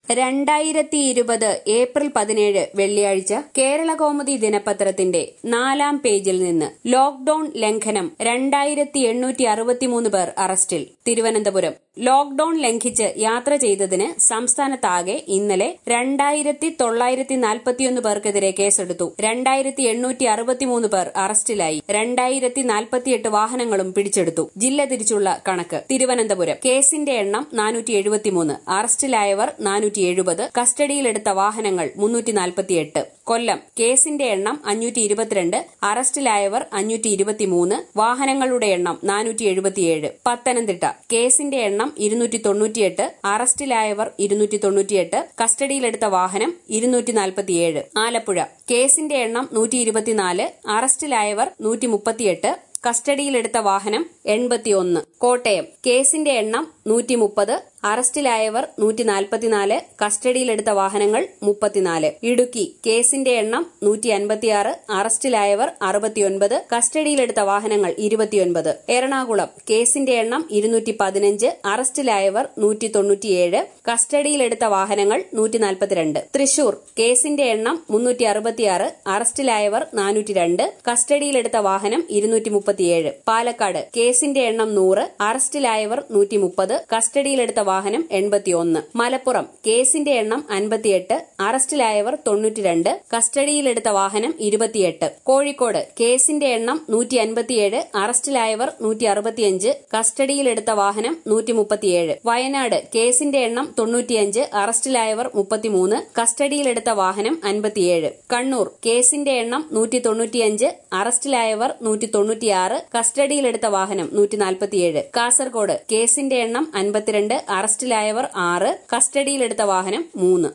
രണ്ടായിരത്തി ഇരുപത് ഏപ്രിൽ പതിനേഴ് വെള്ളിയാഴ്ച കേരളകൗമുദി ദിനപത്രത്തിന്റെ നാലാം പേജിൽ നിന്ന് ലോക്ഡൌൺ ലംഘനം രണ്ടായിരത്തി എണ്ണൂറ്റി അറുപത്തിമൂന്ന് പേർ അറസ്റ്റിൽ തിരുവനന്തപുരം ലോക്ഡൌൺ ലംഘിച്ച് യാത്ര ചെയ്തതിന് സംസ്ഥാനത്താകെ ഇന്നലെ രണ്ടായിരത്തി തൊള്ളായിരത്തി നാൽപ്പത്തിയൊന്ന് പേർക്കെതിരെ കേസെടുത്തു രണ്ടായിരത്തി എണ്ണൂറ്റി അറുപത്തിമൂന്ന് പേർ അറസ്റ്റിലായി രണ്ടായിരത്തി നാൽപ്പത്തിയെട്ട് വാഹനങ്ങളും പിടിച്ചെടുത്തു ജില്ല തിരിച്ചുള്ള കണക്ക് തിരുവനന്തപുരം കേസിന്റെ എണ്ണം നാനൂറ്റി എഴുപത്തിമൂന്ന് അറസ്റ്റിലായവർ നാനൂറ്റി എഴുപത് കസ്റ്റഡിയിലെടുത്ത വാഹനങ്ങൾ മുന്നൂറ്റി നാൽപ്പത്തിയെട്ട് കൊല്ലം കേസിന്റെ എണ്ണം അഞ്ഞൂറ്റി ഇരുപത്തിരണ്ട് അറസ്റ്റിലായവർ അഞ്ഞൂറ്റി ഇരുപത്തിമൂന്ന് വാഹനങ്ങളുടെ എണ്ണം നാനൂറ്റി എഴുപത്തിയേഴ് പത്തനംതിട്ട കേസിന്റെ എണ്ണം ഇരുന്നൂറ്റി തൊണ്ണൂറ്റിയെട്ട് അറസ്റ്റിലായവർ ഇരുന്നൂറ്റി തൊണ്ണൂറ്റിയെട്ട് കസ്റ്റഡിയിലെടുത്ത വാഹനം ഇരുന്നൂറ്റി നാൽപ്പത്തിയേഴ് ആലപ്പുഴ കേസിന്റെ എണ്ണം നൂറ്റി ഇരുപത്തിനാല് അറസ്റ്റിലായവർ നൂറ്റി മുപ്പത്തിയെട്ട് കസ്റ്റഡിയിലെടുത്ത വാഹനം എൺപത്തിയൊന്ന് കോട്ടയം കേസിന്റെ എണ്ണം നൂറ്റി മുപ്പത് അറസ്റ്റിലായവർ നൂറ്റി നാൽപ്പത്തിനാല് കസ്റ്റഡിയിലെടുത്ത വാഹനങ്ങൾ മുപ്പത്തിനാല് ഇടുക്കി കേസിന്റെ എണ്ണം നൂറ്റി അൻപത്തിയാറ് അറസ്റ്റിലായവർ അറുപത്തിയൊൻപത് കസ്റ്റഡിയിലെടുത്ത വാഹനങ്ങൾ ഇരുപത്തിയൊൻപത് എറണാകുളം കേസിന്റെ എണ്ണം ഇരുന്നൂറ്റി പതിനഞ്ച് അറസ്റ്റിലായവർ നൂറ്റി തൊണ്ണൂറ്റിയേഴ് കസ്റ്റഡിയിലെടുത്ത വാഹനങ്ങൾ നൂറ്റി നാൽപ്പത്തിരണ്ട് തൃശൂർ കേസിന്റെ എണ്ണം മുന്നൂറ്റി അറുപത്തിയാറ് അറസ്റ്റിലായവർ നാനൂറ്റി രണ്ട് കസ്റ്റഡിയിലെടുത്ത വാഹനം ഇരുന്നൂറ്റി മുപ്പത്തിയേഴ് പാലക്കാട് കേസിന്റെ എണ്ണം നൂറ് അറസ്റ്റിലായവർ നൂറ്റി മുപ്പത് കസ്റ്റഡിയിലെടുത്ത വാഹനം എൺപത്തിയൊന്ന് മലപ്പുറം കേസിന്റെ എണ്ണം അൻപത്തിയെട്ട് അറസ്റ്റിലായവർ തൊണ്ണൂറ്റിരണ്ട് കസ്റ്റഡിയിലെടുത്ത വാഹനം ഇരുപത്തിയെട്ട് കോഴിക്കോട് കേസിന്റെ എണ്ണം നൂറ്റി അൻപത്തിയേഴ് അറസ്റ്റിലായവർ നൂറ്റി അറുപത്തിയഞ്ച് കസ്റ്റഡിയിലെടുത്ത വാഹനം നൂറ്റി മുപ്പത്തിയേഴ് വയനാട് കേസിന്റെ എണ്ണം തൊണ്ണൂറ്റിയഞ്ച് അറസ്റ്റിലായവർ മുപ്പത്തിമൂന്ന് കസ്റ്റഡിയിലെടുത്ത വാഹനം അൻപത്തിയേഴ് കണ്ണൂർ കേസിന്റെ എണ്ണം നൂറ്റി തൊണ്ണൂറ്റിയഞ്ച് അറസ്റ്റിലായവർ നൂറ്റി തൊണ്ണൂറ്റിയാറ് കസ്റ്റഡിയിലെടുത്ത വാഹനം നൂറ്റി നാൽപ്പത്തിയേഴ് കാസർകോട് കേസിന്റെ എണ്ണം അൻപത്തിരണ്ട് അറസ്റ്റിലായവർ ആറ് കസ്റ്റഡിയിലെടുത്ത വാഹനം മൂന്ന്